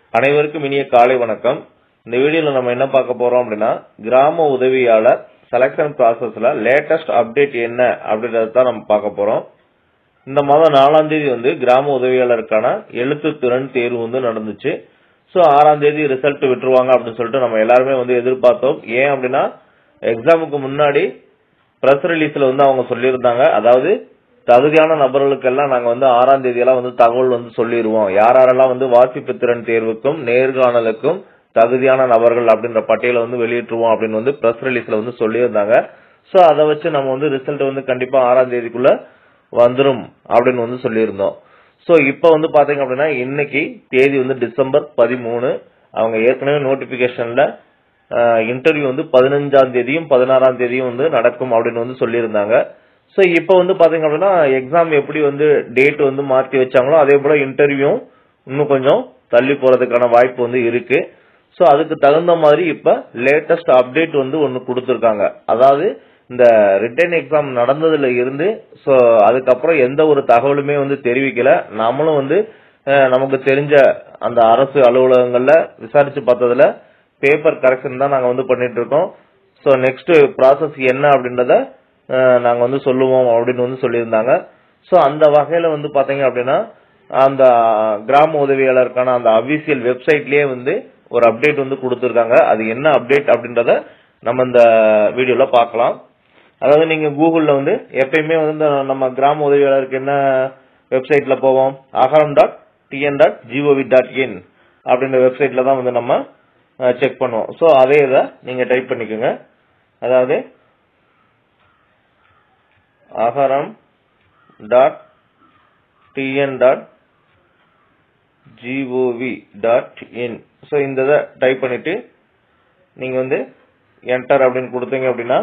அனைவருக்கும் இனிய காலை வணக்கம் இந்த வீடியோல நம்ம என்ன பார்க்க போறோம் அப்படின்னா கிராம உதவியாளர் செலக்ஷன் ப்ராசஸ்ல லேட்டஸ்ட் அப்டேட் என்ன அப்படின்றத தான் நம்ம பார்க்க போறோம் இந்த மாதம் நாலாம் தேதி வந்து கிராம உதவியாளருக்கான எழுத்து திறன் தேர்வு வந்து நடந்துச்சு ஸோ ஆறாம் தேதி ரிசல்ட் விட்டுருவாங்க அப்படின்னு சொல்லிட்டு நம்ம எல்லாருமே வந்து எதிர்பார்த்தோம் ஏன் அப்படின்னா எக்ஸாமுக்கு முன்னாடி ப்ரெஸ் ரிலீஸ்ல வந்து அவங்க சொல்லியிருந்தாங்க அதாவது தகுதியான நபர்களுக்கெல்லாம் நாங்க வந்து ஆறாம் தேதியெல்லாம் வந்து தகவல் வந்து சொல்லிடுவோம் யார் யாரெல்லாம் வந்து வாசிப்பு திறன் தேர்வுக்கும் நேர்காணலுக்கும் தகுதியான நபர்கள் அப்படின்ற பட்டியலை வந்து வெளியிட்டுருவோம் அப்படின்னு வந்து ப்ரெஸ் ரிலீஸ்ல வந்து சொல்லியிருந்தாங்க ஸோ அதை வச்சு நம்ம வந்து ரிசல்ட் வந்து கண்டிப்பா ஆறாம் தேதிக்குள்ள வந்துரும் அப்படின்னு வந்து சொல்லியிருந்தோம் ஸோ இப்போ வந்து பாத்தீங்க அப்படின்னா இன்னைக்கு தேதி வந்து டிசம்பர் பதிமூணு அவங்க ஏற்கனவே நோட்டிபிகேஷன்ல இன்டர்வியூ வந்து பதினஞ்சாம் தேதியும் பதினாறாம் தேதியும் வந்து நடக்கும் அப்படின்னு வந்து சொல்லியிருந்தாங்க ஸோ இப்போ வந்து பாத்தீங்க அப்படின்னா எக்ஸாம் எப்படி வந்து டேட் வந்து மாற்றி வச்சாங்களோ அதே போல இன்டர்வியூ இன்னும் கொஞ்சம் தள்ளி போறதுக்கான வாய்ப்பு வந்து இருக்கு ஸோ அதுக்கு தகுந்த மாதிரி இப்ப லேட்டஸ்ட் அப்டேட் வந்து ஒன்னு கொடுத்துருக்காங்க அதாவது இந்த ரிட்டன் எக்ஸாம் நடந்ததுல இருந்து ஸோ அதுக்கப்புறம் எந்த ஒரு தகவலுமே வந்து தெரிவிக்கல நம்மளும் வந்து அஹ், நமக்கு தெரிஞ்ச அந்த அரசு அலுவலகங்கள்ல விசாரிச்சு பார்த்ததுல பேப்பர் கரெக்ஷன் தான் நாங்க வந்து பண்ணிட்டு இருக்கோம் ஸோ நெக்ஸ்ட் ப்ராசஸ் என்ன அப்படின்றத அஹ், நாங்க வந்து சொல்லுவோம் அப்படின்னு வந்து சொல்லியிருந்தாங்க ஸோ அந்த வகையில வந்து பாத்தீங்க அப்படின்னா அந்த கிராம உதவியாளருக்கான அந்த அபிஷியல் வெப்சைட்லயே வந்து ஒரு அப்டேட் வந்து கொடுத்துருக்காங்க அது என்ன அப்டேட் அப்படின்றத நம்ம இந்த வீடியோல பார்க்கலாம் அதாவது நீங்க கூகுள்ல வந்து எப்பயுமே வந்து இந்த நம்ம கிராம உதவியாளருக்கு என்ன வெப்சைட்ல போவோம் Agaram dot TN dot GOV dot in அப்படின்ற வெப்சைட்ல தான் வந்து நம்ம செக் பண்ணுவோம் ஸோ அதே இதை நீங்க டைப் பண்ணிக்கோங்க அதாவது Agaram dot TN dot GOV dot in so இந்த இதை டைப் பண்ணிட்டு நீங்க வந்து என்டர் அப்படின்னு கொடுத்தீங்க அப்படின்னா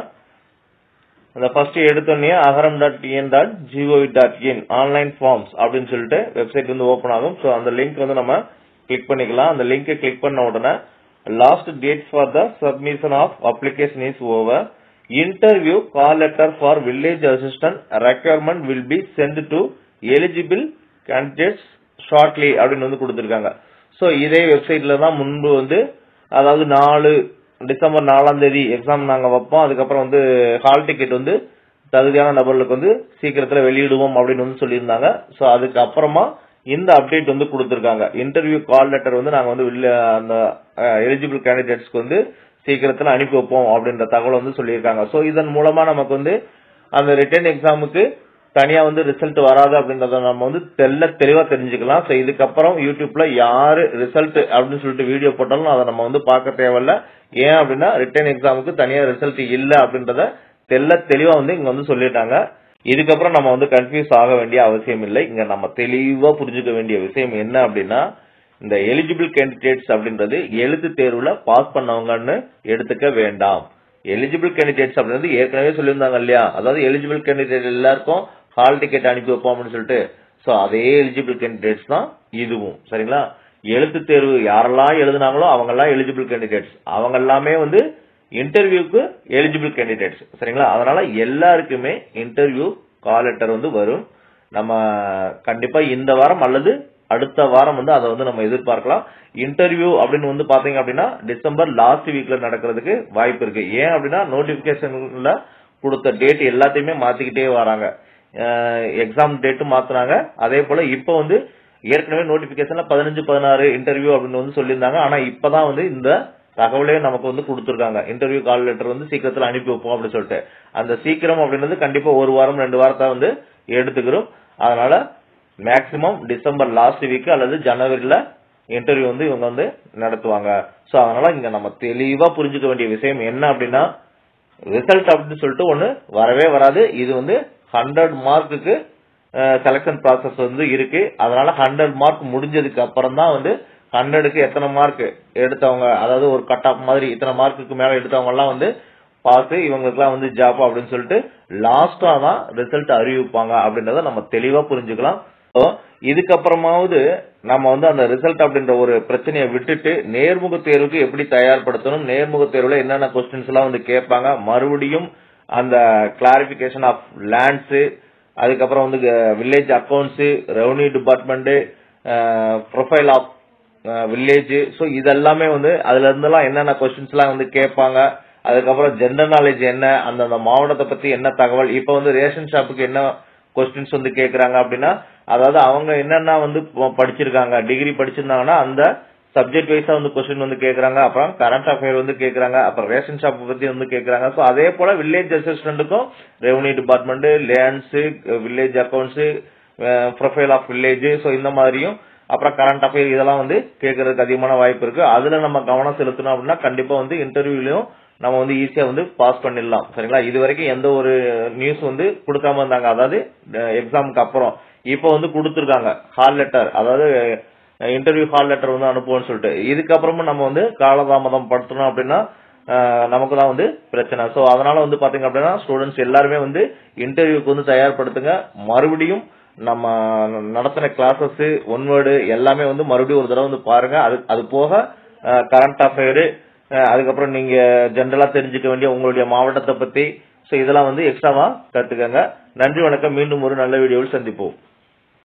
அந்த ஃபர்ஸ்ட் எடுத்தோடனே Agaram dot TN dot GOV dot in online forms அப்படின்னு சொல்லிட்டு வெப்சைட் வந்து ஓப்பன் ஆகும் ஸோ அந்த லிங்க் வந்து நம்ம கிளிக் பண்ணிக்கலாம் அந்த லிங்கை கிளிக் பண்ண உடனே last date for the submission of application is over interview call letter for village assistant requirement will be sent to eligible candidates shortly அப்படின்னு வந்து கொடுத்துருக்காங்க ஸோ இதே வெப்சைட்ல தான் முன்பு வந்து அதாவது நாலு டிசம்பர் நாலாம் தேதி எக்ஸாம் நாங்க வைப்போம் அதுக்கப்புறம் வந்து ஹால் டிக்கெட் வந்து தகுதியான நபர்களுக்கு வந்து சீக்கிரத்துல வெளியிடுவோம் அப்படின்னு வந்து சொல்லியிருந்தாங்க ஸோ அதுக்கு அப்புறமா இந்த அப்டேட் வந்து கொடுத்துருக்காங்க இன்டர்வியூ கால் லெட்டர் வந்து நாங்க வந்து வெளில அந்த எலிஜிபிள் கேண்டிடேட்ஸ்க்கு வந்து சீக்கிரத்துல அனுப்பி வைப்போம் அப்படின்ற தகவல் வந்து சொல்லியிருக்காங்க ஸோ இதன் மூலமா நமக்கு வந்து அந்த ரிட்டன் எக்ஸாமுக்கு தனியா வந்து ரிசல்ட் வராது அப்படின்றத நம்ம வந்து தெல்ல தெளிவா தெரிஞ்சுக்கலாம் ஸோ இதுக்கப்புறம் யூடியூப்ல யாரு ரிசல்ட் அப்படின்னு சொல்லிட்டு வீடியோ போட்டாலும் அதை நம்ம வந்து பார்க்க தேவையில்ல ஏன் அப்படின்னா ரிட்டன் எக்ஸாமுக்கு தனியா ரிசல்ட் இல்ல அப்படின்றத தெல்ல தெளிவா வந்து இங்க வந்து சொல்லிட்டாங்க இதுக்கப்புறம் நம்ம வந்து கன்ஃபியூஸ் ஆக வேண்டிய அவசியம் இல்லை இங்க நம்ம தெளிவா புரிஞ்சுக்க வேண்டிய விஷயம் என்ன அப்படின்னா இந்த எலிஜிபிள் கேண்டிடேட்ஸ் அப்படின்றது எழுத்து தேர்வுல பாஸ் பண்ணவங்கன்னு எடுத்துக்க வேண்டாம் எலிஜிபிள் கேண்டிடேட்ஸ் அப்படின்றது ஏற்கனவே சொல்லியிருந்தாங்க இல்லையா அதாவது எலிஜிபிள் கேண்டிடேட் எல்லாருக்கும் ஹால் டிக்கெட் அனுப்பி வைப்போம் அப்படின்னு சொல்லிட்டு சோ அதே எலிஜிபிள் கேண்டிடேட்ஸ் தான் இதுவும் சரிங்களா எழுத்து தேர்வு யாரெல்லாம் எழுதுனாங்களோ அவங்க எல்லாம் எலிஜிபிள் கேண்டிடேட்ஸ் அவங்க எல்லாமே வந்து இன்டர்வியூக்கு எலிஜிபிள் கேண்டிடேட்ஸ் சரிங்களா அதனால எல்லாருக்குமே இன்டர்வியூ கால் லெட்டர் வந்து வரும் நம்ம கண்டிப்பா இந்த வாரம் அல்லது அடுத்த வாரம் வந்து அதை வந்து நம்ம எதிர்பார்க்கலாம் இன்டர்வியூ அப்படின்னு வந்து பாத்தீங்க அப்படின்னா டிசம்பர் லாஸ்ட் வீக்ல நடக்கிறதுக்கு வாய்ப்பு இருக்கு ஏன் அப்படின்னா நோட்டிபிகேஷன்ல கொடுத்த டேட் எல்லாத்தையுமே மாத்திக்கிட்டே வராங்க எக்ஸாம் டேட்டும் மாத்துனாங்க அதே போல இப்போ வந்து ஏற்கனவே நோட்டிபிகேஷன்ல பதினஞ்சு பதினாறு இன்டர்வியூ அப்படின்னு வந்து சொல்லியிருந்தாங்க ஆனா இப்பதான் வந்து இந்த தகவலே நமக்கு வந்து கொடுத்துருக்காங்க இன்டர்வியூ கால் லெட்டர் வந்து சீக்கிரத்துல அனுப்பி வைப்போம் அப்படின்னு சொல்லிட்டு அந்த சீக்கிரம் அப்படின்றது கண்டிப்பா ஒரு வாரம் ரெண்டு வாரத்தை வந்து எடுத்துக்கிறோம் அதனால மேக்சிமம் டிசம்பர் லாஸ்ட் வீக் அல்லது ஜனவரில இன்டர்வியூ வந்து இவங்க வந்து நடத்துவாங்க சோ அதனால இங்க நம்ம தெளிவா புரிஞ்சுக்க வேண்டிய விஷயம் என்ன அப்படின்னா ரிசல்ட் அப்படின்னு சொல்லிட்டு ஒண்ணு வரவே வராது இது வந்து ஹண்ட்ரட் மார்க்குக்கு செலக்ஷன் ப்ராசஸ் வந்து இருக்கு அதனால ஹண்ட்ரட் மார்க் முடிஞ்சதுக்கு அப்புறம் தான் வந்து ஹண்ட்ரடுக்கு எத்தனை மார்க் எடுத்தவங்க அதாவது ஒரு கட் ஆஃப் மாதிரி இத்தனை மார்க்குக்கு மேல எடுத்தவங்க எல்லாம் வந்து பாஸ் இவங்களுக்குலாம் வந்து ஜாப் அப்படின்னு சொல்லிட்டு லாஸ்டா தான் ரிசல்ட் அறிவிப்பாங்க அப்படின்றத நம்ம தெளிவா புரிஞ்சுக்கலாம் So, இதுக்கப்புறமாவது நம்ம வந்து அந்த ரிசல்ட் அப்படின்ற ஒரு பிரச்சனையை விட்டுட்டு நேர்முக தேர்வுக்கு எப்படி தயார்படுத்தணும் நேர்முக தேர்வுல என்னென்ன கொஸ்டின்ஸ் எல்லாம் வந்து கேட்பாங்க மறுபடியும் அந்த கிளாரிபிகேஷன் ஆஃப் லேண்ட்ஸ் அதுக்கப்புறம் வந்து village accounts revenue department profile of village so இதெல்லாமே வந்து அதுல இருந்தெல்லாம் என்னென்ன கொஸ்டின்ஸ் எல்லாம் வந்து கேட்பாங்க அதுக்கப்புறம் ஜென்ரல் நாலேஜ் என்ன அந்தந்த மாவட்டத்தை பத்தி என்ன தகவல் இப்போ வந்து ரேஷன் ஷாப்புக்கு என்ன கொஸ்டின்ஸ் வந்து கேக்குறாங்க அப்படின்னா அதாவது அவங்க என்னென்ன வந்து ப- படிச்சிருக்காங்க டிகிரி படிச்சிருந்தாங்கன்னா அந்த சப்ஜெக்ட் வைஸா வந்து கொஸ்டின் வந்து கேக்குறாங்க அப்புறம் கரண்ட் அஃபேர் வந்து கேக்குறாங்க அப்புறம் ரேஷன் ஷாப் பத்தி வந்து கேக்குறாங்க ஸோ அதே போல வில்லேஜ் அசிஸ்டன்ட்டுக்கும் revenue department lands village accounts profile of village so இந்த மாதிரியும் அப்புறம் கரண்ட் அஃபேர் இதெல்லாம் வந்து கேட்கறதுக்கு அதிகமான வாய்ப்பு இருக்கு அதுல நம்ம கவனம் செலுத்தணும் அப்படின்னா கண்டிப்பா வந்து இன்டர்வியூலயும் நம்ம வந்து ஈஸியா வந்து பாஸ் பண்ணிடலாம் சரிங்களா இது வரைக்கும் எந்த ஒரு நியூஸ் வந்து கொடுக்காம இருந்தாங்க அதாவது எக்ஸாமுக்கு அப்புறம் இப்போ வந்து கொடுத்துருக்காங்க ஹால் லெட்டர் அதாவது இன்டர்வியூ ஹால் லெட்டர் வந்து அனுப்புவோம்னு சொல்லிட்டு இதுக்கப்புறமும் நம்ம வந்து காலதாமதம் படுத்தணும் அப்படின்னா அஹ், நமக்கு தான் வந்து பிரச்சனை ஸோ அதனால வந்து பாத்தீங்க அப்படின்னா ஸ்டூடெண்ட்ஸ் எல்லாருமே வந்து இன்டர்வியூக்கு வந்து தயார்படுத்துங்க மறுபடியும் நம்ம நடத்தின கிளாஸஸ் ஒன் வேர்டு எல்லாமே வந்து மறுபடியும் ஒரு தடவை வந்து பாருங்க அது அது போக கரண்ட் அஃபேரு அதுக்கப்புறம் நீங்க ஜென்ரலா தெரிஞ்சுக்க வேண்டிய உங்களுடைய மாவட்டத்தை பத்தி ஸோ இதெல்லாம் வந்து எக்ஸ்ட்ராவா கத்துக்கங்க நன்றி வணக்கம் மீண்டும் ஒரு நல்ல வீடியோவில் சந்திப்போம்